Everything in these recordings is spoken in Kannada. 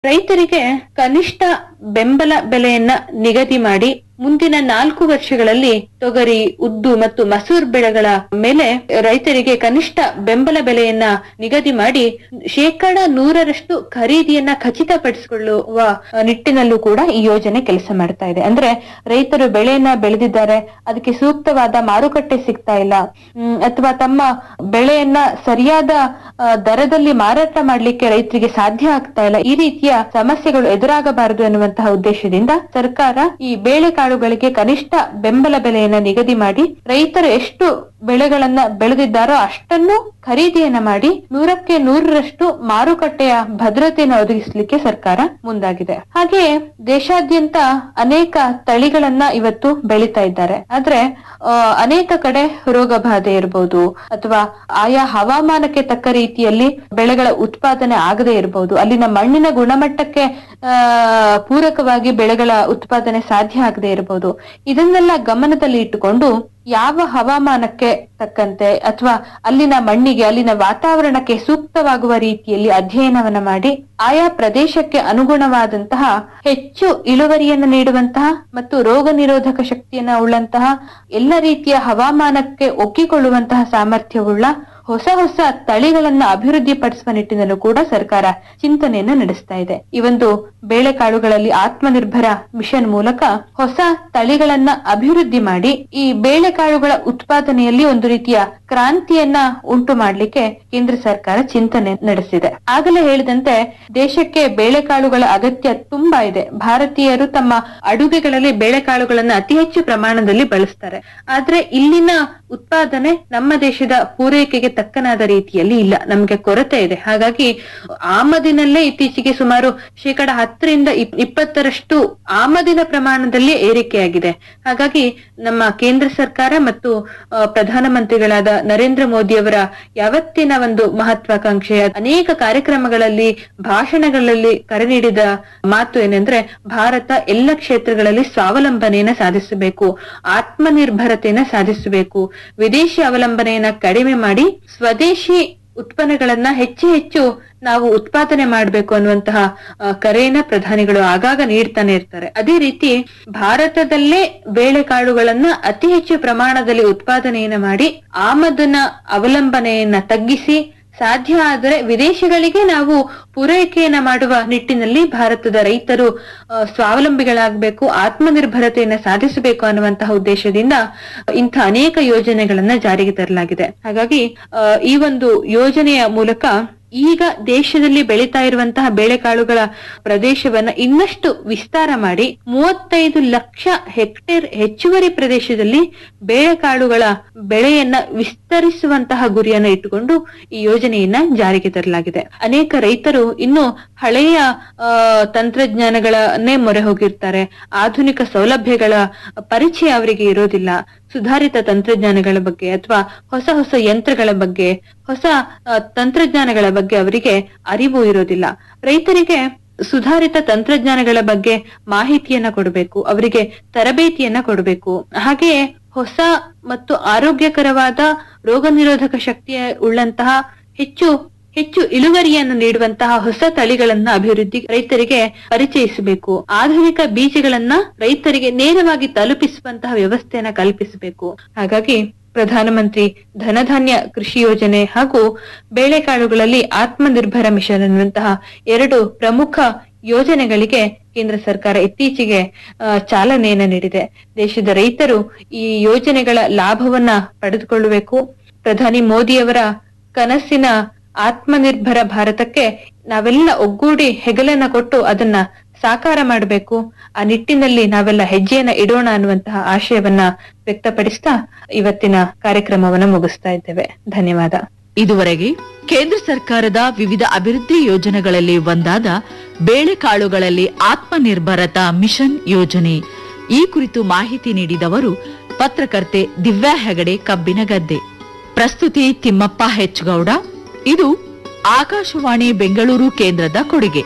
ರೈತರಿಗೆ ಕನಿಷ್ಠ ಬೆಂಬಲ ಬೆಲೆಯನ್ನ ನಿಗದಿ ಮಾಡಿ ಮುಂದಿನ ನಾಲ್ಕು ವರ್ಷಗಳಲ್ಲಿ ತೊಗರಿ ಉದ್ದು ಮತ್ತು ಮಸೂರ್ ಬೆಳೆಗಳ ಮೇಲೆ ರೈತರಿಗೆ ಕನಿಷ್ಠ ಬೆಂಬಲ ಬೆಲೆಯನ್ನ ನಿಗದಿ ಮಾಡಿ ಶೇಕಡ ನೂರರಷ್ಟು ಖರೀದಿಯನ್ನ ಖಚಿತಪಡಿಸಿಕೊಳ್ಳುವ ನಿಟ್ಟಿನಲ್ಲೂ ಕೂಡ ಈ ಯೋಜನೆ ಕೆಲಸ ಮಾಡ್ತಾ ಇದೆ ಅಂದ್ರೆ ರೈತರು ಬೆಳೆಯನ್ನ ಬೆಳೆದಿದ್ದಾರೆ ಅದಕ್ಕೆ ಸೂಕ್ತವಾದ ಮಾರುಕಟ್ಟೆ ಸಿಗ್ತಾ ಇಲ್ಲ ಹ್ಮ್, ಅಥವಾ ತಮ್ಮ ಬೆಳೆಯನ್ನ ಸರಿಯಾದ ಆ, ದರದಲ್ಲಿ ಮಾರಾಟ ಮಾಡ್ಲಿಕ್ಕೆ ರೈತರಿಗೆ ಸಾಧ್ಯ ಆಗ್ತಾ ಇಲ್ಲ ಈ ರೀತಿಯ ಸಮಸ್ಯೆಗಳು ಎದುರಾಗಬಾರದು ಎನ್ನುವಂತಹ ಉದ್ದೇಶದಿಂದ ಸರ್ಕಾರ ಈ ಬೇಳೆಕಾಳುಗಳಿಗೆ ಕನಿಷ್ಠ ಬೆಂಬಲ ಬೆಲೆಯನ್ನ ನಿಗದಿ ಮಾಡಿ ರೈತರು ಎಷ್ಟು ಬೆಳೆಗಳನ್ನ ಬೆಳೆದಿದ್ದಾರೋ ಅಷ್ಟನ್ನು ಖರೀದಿಯನ್ನ ಮಾಡಿ ನೂರಕ್ಕೆ ನೂರರಷ್ಟು ಮಾರುಕಟ್ಟೆಯ ಭದ್ರತೆಯನ್ನು ಒದಗಿಸಲಿಕ್ಕೆ ಸರ್ಕಾರ ಮುಂದಾಗಿದೆ ಹಾಗೆಯೇ ದೇಶಾದ್ಯಂತ ಅನೇಕ ತಳಿಗಳನ್ನ ಇವತ್ತು ಬೆಳೀತಾ ಇದ್ದಾರೆ ಆದ್ರೆ ಆ, ಅನೇಕ ಕಡೆ ರೋಗ ಬಾಧೆ ಇರಬಹುದು ಅಥವಾ ಆಯಾ ಹವಾಮಾನಕ್ಕೆ ತಕ್ಕ ರೀತಿಯಲ್ಲಿ ಬೆಳೆಗಳ ಉತ್ಪಾದನೆ ಆಗದೇ ಇರಬಹುದು ಅಲ್ಲಿನ ಮಣ್ಣಿನ ಗುಣಮಟ್ಟಕ್ಕೆ ಆ ಪೂರಕವಾಗಿ ಬೆಳೆಗಳ ಉತ್ಪಾದನೆ ಸಾಧ್ಯ ಆಗದೆ ಇರಬಹುದು ಇದನ್ನೆಲ್ಲ ಗಮನದಲ್ಲಿ ಇಟ್ಟುಕೊಂಡು ಯಾವ ಹವಾಮಾನಕ್ಕೆ ತಕ್ಕಂತೆ ಅಥವಾ ಅಲ್ಲಿನ ಮಣ್ಣಿಗೆ ಅಲ್ಲಿನ ವಾತಾವರಣಕ್ಕೆ ಸೂಕ್ತವಾಗುವ ರೀತಿಯಲ್ಲಿ ಅಧ್ಯಯನವನ್ನ ಮಾಡಿ ಆಯಾ ಪ್ರದೇಶಕ್ಕೆ ಅನುಗುಣವಾದಂತಹ ಹೆಚ್ಚು ಇಳುವರಿಯನ್ನು ನೀಡುವಂತಹ ಮತ್ತು ರೋಗ ನಿರೋಧಕ ಶಕ್ತಿಯನ್ನ ಉಳ್ಳಂತಹ ಎಲ್ಲ ರೀತಿಯ ಹವಾಮಾನಕ್ಕೆ ಒಗ್ಗಿಕೊಳ್ಳುವಂತಹ ಸಾಮರ್ಥ್ಯವುಳ್ಳ ಹೊಸ ಹೊಸ ತಳಿಗಳನ್ನ ಅಭಿವೃದ್ಧಿ ಪಡಿಸುವ ನಿಟ್ಟಿನಲ್ಲೂ ಕೂಡ ಸರ್ಕಾರ ಚಿಂತನೆಯನ್ನ ನಡೆಸ್ತಾ ಇದೆ ಈ ಒಂದು ಬೇಳೆಕಾಳುಗಳಲ್ಲಿ ಆತ್ಮನಿರ್ಭರ ಮಿಷನ್ ಮೂಲಕ ಹೊಸ ತಳಿಗಳನ್ನ ಅಭಿವೃದ್ಧಿ ಮಾಡಿ ಈ ಬೇಳೆಕಾಳುಗಳ ಉತ್ಪಾದನೆಯಲ್ಲಿ ಒಂದು ರೀತಿಯ ಕ್ರಾಂತಿಯನ್ನ ಉಂಟು ಮಾಡ್ಲಿಕ್ಕೆ ಕೇಂದ್ರ ಸರ್ಕಾರ ಚಿಂತನೆ ನಡೆಸಿದೆ ಆಗಲೇ ಹೇಳಿದಂತೆ ದೇಶಕ್ಕೆ ಬೇಳೆಕಾಳುಗಳ ಅಗತ್ಯ ತುಂಬಾ ಇದೆ ಭಾರತೀಯರು ತಮ್ಮ ಅಡುಗೆಗಳಲ್ಲಿ ಬೇಳೆಕಾಳುಗಳನ್ನ ಅತಿ ಹೆಚ್ಚು ಪ್ರಮಾಣದಲ್ಲಿ ಬಳಸ್ತಾರೆ ಆದ್ರೆ ಇಲ್ಲಿನ ಉತ್ಪಾದನೆ ನಮ್ಮ ದೇಶದ ಪೂರೈಕೆಗೆ ತಕ್ಕನಾದ ರೀತಿಯಲ್ಲಿ ಇಲ್ಲ ನಮ್ಗೆ ಕೊರತೆ ಇದೆ ಹಾಗಾಗಿ ಆಮದಿನಲ್ಲೇ ಇತ್ತೀಚೆಗೆ ಸುಮಾರು ಶೇಕಡ ಹತ್ತರಿಂದ ಇಪ್- ಇಪ್ಪತ್ತರಷ್ಟು ಆಮದಿನ ಪ್ರಮಾಣದಲ್ಲಿ ಏರಿಕೆಯಾಗಿದೆ ಹಾಗಾಗಿ ನಮ್ಮ ಕೇಂದ್ರ ಸರ್ಕಾರ ಮತ್ತು ಆ, ಪ್ರಧಾನಮಂತ್ರಿಗಳಾದ ನರೇಂದ್ರ ಮೋದಿಯವರ ಯಾವತ್ತಿನ ಒಂದು ಮಹತ್ವಾಕಾಂಕ್ಷೆಯ ಅನೇಕ ಕಾರ್ಯಕ್ರಮಗಳಲ್ಲಿ ಭಾಷಣಗಳಲ್ಲಿ ಕರೆ ನೀಡಿದ ಮಾತು ಏನೆಂದ್ರೆ ಭಾರತ ಎಲ್ಲ ಕ್ಷೇತ್ರಗಳಲ್ಲಿ ಸ್ವಾವಲಂಬನೆಯನ್ನ ಸಾಧಿಸಬೇಕು ಆತ್ಮನಿರ್ಭರತೆಯನ್ನ ಸಾಧಿಸಬೇಕು ವಿದೇಶಿ ಅವಲಂಬನೆಯನ್ನ ಕಡಿಮೆ ಮಾಡಿ ಸ್ವದೇಶಿ ಉತ್ಪನ್ನಗಳನ್ನ ಹೆಚ್ಚು ಹೆಚ್ಚು ನಾವು ಉತ್ಪಾದನೆ ಮಾಡಬೇಕು ಅನ್ನುವಂತಹ ಆ, ಕರೆಯನ್ನ ಪ್ರಧಾನಿಗಳು ಆಗಾಗ ನೀಡ್ತಾನೆ ಇರ್ತಾರೆ ಅದೇ ರೀತಿ ಭಾರತದಲ್ಲೇ ಬೇಳೆಕಾಳುಗಳನ್ನ ಅತಿ ಹೆಚ್ಚು ಪ್ರಮಾಣದಲ್ಲಿ ಉತ್ಪಾದನೆಯನ್ನ ಮಾಡಿ ಆಮದಿನ ಅವಲಂಬನೆಯನ್ನ ತಗ್ಗಿಸಿ ಸಾಧ್ಯ ಆದರೆ ವಿದೇಶಗಳಿಗೆ ನಾವು ಪೂರೈಕೆಯನ್ನ ಮಾಡುವ ನಿಟ್ಟಿನಲ್ಲಿ ಭಾರತದ ರೈತರು ಆ, ಸ್ವಾವಲಂಬಿಗಳಾಗಬೇಕು ಆತ್ಮನಿರ್ಭರತೆಯನ್ನ ಸಾಧಿಸಬೇಕು ಅನ್ನುವಂತಹ ಉದ್ದೇಶದಿಂದ ಇಂಥ ಅನೇಕ ಯೋಜನೆಗಳನ್ನ ಜಾರಿಗೆ ತರಲಾಗಿದೆ ಹಾಗಾಗಿ ಆ, ಈ ಒಂದು ಯೋಜನೆಯ ಮೂಲಕ ಈಗ ದೇಶದಲ್ಲಿ ಬೆಳೀತಾ ಇರುವಂತಹ ಬೇಳೆಕಾಳುಗಳ ಪ್ರದೇಶವನ್ನ ಇನ್ನಷ್ಟು ವಿಸ್ತಾರ ಮಾಡಿ ಮೂವತ್ತೈದು ಲಕ್ಷ ಹೆಕ್ಟೇರ್ ಹೆಚ್ಚುವರಿ ಪ್ರದೇಶದಲ್ಲಿ ಬೇಳೆಕಾಳುಗಳ ಬೆಳೆಯನ್ನ ವಿಸ್ತರಿಸುವಂತಹ ಗುರಿಯನ್ನ ಇಟ್ಟುಕೊಂಡು ಈ ಯೋಜನೆಯನ್ನ ಜಾರಿಗೆ ತರಲಾಗಿದೆ ಅನೇಕ ರೈತರು ಇನ್ನು ಹಳೆಯ ಆ, ತಂತ್ರಜ್ಞಾನಗಳನ್ನೇ ಮೊರೆ ಹೋಗಿರ್ತಾರೆ ಆಧುನಿಕ ಸೌಲಭ್ಯಗಳ ಪರಿಚಯ ಅವರಿಗೆ ಇರೋದಿಲ್ಲ ಸುಧಾರಿತ ತಂತ್ರಜ್ಞಾನಗಳ ಬಗ್ಗೆ ಅಥವಾ ಹೊಸ ಹೊಸ ಯಂತ್ರಗಳ ಬಗ್ಗೆ ಹೊಸ ಆ, ತಂತ್ರಜ್ಞಾನಗಳ ಬಗ್ಗೆ ಅವರಿಗೆ ಅರಿವು ಇರೋದಿಲ್ಲ ರೈತರಿಗೆ ಸುಧಾರಿತ ತಂತ್ರಜ್ಞಾನಗಳ ಬಗ್ಗೆ ಮಾಹಿತಿಯನ್ನ ಕೊಡಬೇಕು ಅವರಿಗೆ ತರಬೇತಿಯನ್ನ ಕೊಡಬೇಕು ಹಾಗೆಯೇ ಹೊಸ ಮತ್ತು ಆರೋಗ್ಯಕರವಾದ ರೋಗ ನಿರೋಧಕ ಶಕ್ತಿಯ ಉಳ್ಳಂತಹ ಹೆಚ್ಚು ಹೆಚ್ಚು ಇಳುವರಿಯನ್ನು ನೀಡುವಂತಹ ಹೊಸ ತಳಿಗಳನ್ನ ಅಭಿವೃದ್ಧಿ ರೈತರಿಗೆ ಪರಿಚಯಿಸಬೇಕು ಆಧುನಿಕ ಬೀಜಗಳನ್ನ ರೈತರಿಗೆ ನೇರವಾಗಿ ತಲುಪಿಸುವಂತಹ ವ್ಯವಸ್ಥೆಯನ್ನ ಕಲ್ಪಿಸಬೇಕು ಹಾಗಾಗಿ ಪ್ರಧಾನಮಂತ್ರಿ ಧನಧಾನ್ಯ ಕೃಷಿ ಯೋಜನೆ ಹಾಗೂ ಬೇಳೆಕಾಳುಗಳಲ್ಲಿ ಆತ್ಮನಿರ್ಭರ ಮಿಷನ್ ಅನ್ನುವಂತಹ ಎರಡು ಪ್ರಮುಖ ಯೋಜನೆಗಳಿಗೆ ಕೇಂದ್ರ ಸರ್ಕಾರ ಇತ್ತೀಚೆಗೆ ಆ, ಚಾಲನೆಯನ್ನ ನೀಡಿದೆ ದೇಶದ ರೈತರು ಈ ಯೋಜನೆಗಳ ಲಾಭವನ್ನ ಪಡೆದುಕೊಳ್ಳಬೇಕು ಪ್ರಧಾನಿ ಮೋದಿಯವರ ಕನಸಿನ ಆತ್ಮನಿರ್ಭರ ಭಾರತಕ್ಕೆ ನಾವೆಲ್ಲ ಒಗ್ಗೂಡಿ ಹೆಗಲನ್ನ ಕೊಟ್ಟು ಅದನ್ನ ಸಾಕಾರ ಮಾಡಬೇಕು ಆ ನಿಟ್ಟಿನಲ್ಲಿ ನಾವೆಲ್ಲ ಹೆಜ್ಜೆಯನ್ನ ಇಡೋಣ ಅನ್ನುವಂತಹ ಆಶಯವನ್ನ ವ್ಯಕ್ತಪಡಿಸ್ತಾ ಇವತ್ತಿನ ಕಾರ್ಯಕ್ರಮವನ್ನ ಮುಗಿಸ್ತಾ ಇದ್ದೇವೆ ಧನ್ಯವಾದ ಇದುವರೆಗೆ ಕೇಂದ್ರ ಸರ್ಕಾರದ ವಿವಿಧ ಅಭಿವೃದ್ಧಿ ಯೋಜನೆಗಳಲ್ಲಿ ಒಂದಾದ ಬೇಳೆಕಾಳುಗಳಲ್ಲಿ ಆತ್ಮನಿರ್ಭರತಾ ಮಿಷನ್ ಯೋಜನೆ ಈ ಕುರಿತು ಮಾಹಿತಿ ನೀಡಿದವರು ಪತ್ರಕರ್ತೆ ದಿವ್ಯಾ ಹೆಗಡೆ ಕಬ್ಬಿನಗದ್ದೆ ಪ್ರಸ್ತುತಿ ತಿಮ್ಮಪ್ಪ ಹೆಚ್ಗೌಡ ಇದು ಆಕಾಶವಾಣಿ ಬೆಂಗಳೂರು ಕೇಂದ್ರದ ಕೊಡುಗೆ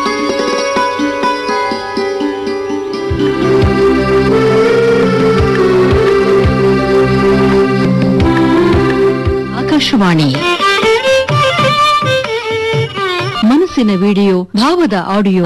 ಆಕಾಶವಾಣಿ ಮನಸ್ಸಿನ ವಿಡಿಯೋ ಭಾವದ ಆಡಿಯೋ